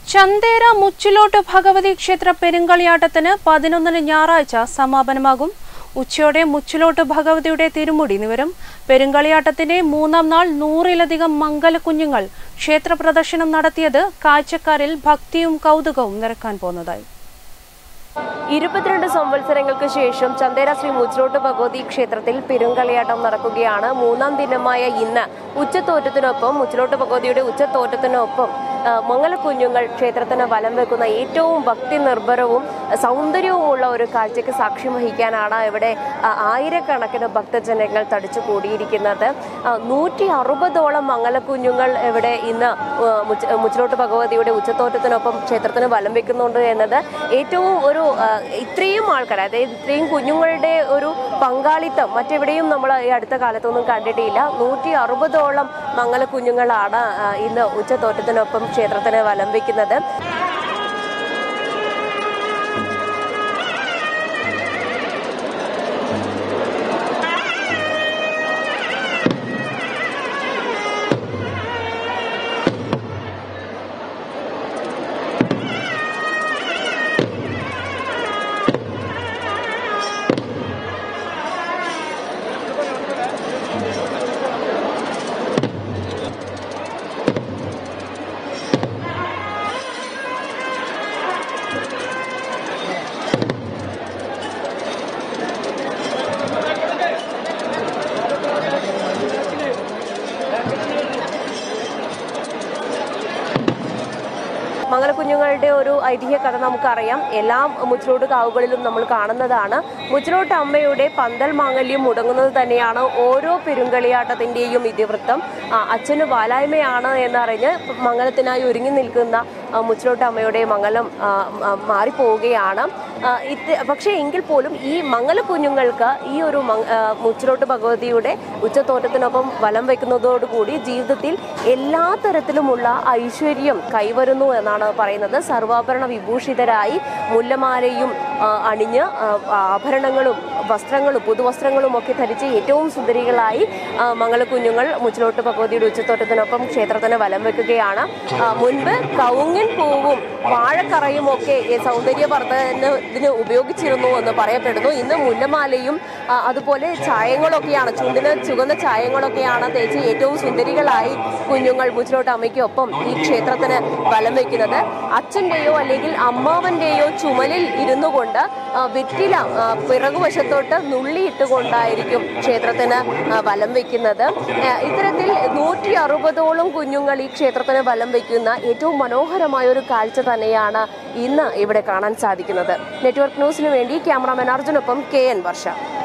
ചന്തേര മുച്ചിലോട്ട് ഭഗവതി ക്ഷേത്ര പെരുങ്കളിയാട്ടത്തിന് പതിനൊന്നിന് ഞായറാഴ്ച സമാപനമാകും ഉച്ചയോടെ മുച്ചിലോട്ട് ഭഗവതിയുടെ തിരുമുടി നിവരും പെരുങ്കളിയാട്ടത്തിന്റെ മൂന്നാം നാൾ നൂറിലധികം മംഗലക്കുഞ്ഞുങ്ങൾ ക്ഷേത്ര പ്രദർശനം നടത്തിയത് കാഴ്ചക്കാരിൽ ഭക്തിയും കൗതുകവും നിറക്കാൻ പോന്നതായി ഇരുപത്തിരണ്ട് സംവത്സരങ്ങൾക്ക് ശേഷം ചന്ദേര ശ്രീ മുച്ചിലോട്ട് ഭഗവതി ക്ഷേത്രത്തിൽ പെരുങ്കളിയാട്ടം നടക്കുകയാണ് മൂന്നാം ദിനമായ ഇന്ന് ഉച്ചത്തോറ്റത്തിനൊപ്പം മുച്ചിലോട്ട് ഭഗവതിയുടെ ഉച്ചത്തോറ്റത്തിനൊപ്പം ആ, മംഗലക്കുഞ്ഞുങ്ങൾ ക്ഷേത്രത്തിന് വലം വെക്കുന്ന ഏറ്റവും ഭക്തി നിർഭരവും സൗന്ദര്യവുമുള്ള ഒരു കാഴ്ചയ്ക്ക് സാക്ഷ്യം വഹിക്കാനാണ് ഇവിടെ ആ, ആയിരക്കണക്കിന് ഭക്തജനങ്ങൾ തടിച്ചു കൂടിയിരിക്കുന്നത് ആ, നൂറ്റി അറുപതോളം മംഗലക്കുഞ്ഞുങ്ങൾ ഇവിടെ ഇന്ന് ആ, മുച്ച- മുച്ചിലോട്ട് ഭഗവതിയുടെ ഉച്ചത്തോറ്റത്തിനൊപ്പം ക്ഷേത്രത്തിന് വലം വെക്കുന്നുണ്ട് എന്നത് ഏറ്റവും ഒരു ആ, ഇത്രയും ആൾക്കാർ അതായത് ഇത്രയും കുഞ്ഞുങ്ങളുടെ ഒരു പങ്കാളിത്തം മറ്റെവിടെയും നമ്മൾ ഈ അടുത്ത കാലത്തൊന്നും കണ്ടിട്ടില്ല നൂറ്റി അറുപതോളം മംഗലക്കുഞ്ഞുങ്ങളാണ് ആ, ഇന്ന് ഉച്ചത്തോറ്റത്തിനൊപ്പം ക്ഷേത്രത്തിന് വലം വെക്കുന്നത് മംഗലക്കുഞ്ഞുങ്ങളുടെ ഒരു ഐതിഹ്യ കഥ നമുക്കറിയാം എല്ലാ മുച്ചിലോട്ട് കാവുകളിലും നമ്മൾ കാണുന്നതാണ് മുച്ചിലോട്ട് അമ്മയുടെ പന്തൽ മാംഗല്യം മുടങ്ങുന്നത് തന്നെയാണ് ഓരോ പെരുങ്കളിയാട്ടത്തിന്റെയും ഇതിവൃത്തം ആ, അച്ഛന് ബാലായ്മയാണ് എന്നറിഞ്ഞ് മംഗലത്തിനായി ഒരുങ്ങി നിൽക്കുന്ന ആ, മുച്ചിലോട്ട് അമ്മയുടെ മംഗലം ആ, ആ, മാറിപ്പോവുകയാണ് ആ, ഇത് പക്ഷേ എങ്കിൽ പോലും ഈ മംഗലക്കുഞ്ഞുങ്ങൾക്ക് ഈ ഒരു മങ്- ആ, മുച്ചിലോട്ട് ഭഗവതിയുടെ ഉച്ചത്തോറ്റത്തിനൊപ്പം വലം വയ്ക്കുന്നതോടുകൂടി ജീവിതത്തിൽ എല്ലാ തരത്തിലുമുള്ള ഐശ്വര്യം കൈവരുന്നു എന്നാണ് പറയുന്നത് സർവാഭരണ വിഭൂഷിതരായി മുല്ലമാലയും ആ, അണിഞ്ഞ് ആ, ആഭരണങ്ങളും വസ്ത്രങ്ങളും പുതുവസ്ത്രങ്ങളും ഒക്കെ ധരിച്ച് ഏറ്റവും സുന്ദരികളായി ആ, മംഗലക്കുഞ്ഞുങ്ങൾ മുച്ചിലോട്ട് ഭഗവതിയുടെ ഉച്ചത്തോട്ടത്തിനൊപ്പം ക്ഷേത്രത്തിന് വലം വെക്കുകയാണ് ആ, മുൻപ് കവുങ്ങൻ പൂവും വാഴക്കറയും ഒക്കെ ഈ സൗന്ദര്യവർദ്ധനത്തിന് ഉപയോഗിച്ചിരുന്നു എന്ന് പറയപ്പെടുന്നു ഇന്ന് മുല്ലമാലയും ആ, അതുപോലെ ചായങ്ങളൊക്കെയാണ് ചുണ്ടിന് ചുവന്ന ചായങ്ങളൊക്കെയാണ് തേച്ച് ഏറ്റവും സുന്ദരികളായി കുഞ്ഞുങ്ങൾ മുച്ചിലോട്ട് അമ്മയ്ക്കൊപ്പം ഈ ക്ഷേത്രത്തിന് വലം വെക്കുന്നത് അച്ഛൻ്റെയോ അല്ലെങ്കിൽ അമ്മാവന്റെയോ ചുമലിൽ ഇരുന്നു കൊണ്ട് ആ, വെറ്റില ആ, പിറകുവശത്തോട്ട് നുള്ളിയിട്ടുകൊണ്ടായിരിക്കും ക്ഷേത്രത്തിന് ആ, വലം വെക്കുന്നത് ആ, ഇത്തരത്തിൽ നൂറ്റി അറുപതോളം കുഞ്ഞുങ്ങൾ ഈ ക്ഷേത്രത്തിന് വലം വയ്ക്കുന്ന ഏറ്റവും മനോഹരമായ ഒരു കാഴ്ച തന്നെയാണ് ഇന്ന് ഇവിടെ കാണാൻ സാധിക്കുന്നത് നെറ്റ്വർക്ക് ന്യൂസിന് വേണ്ടി ക്യാമറാമാൻ അർജുനൊപ്പം കെ എൻ വർഷ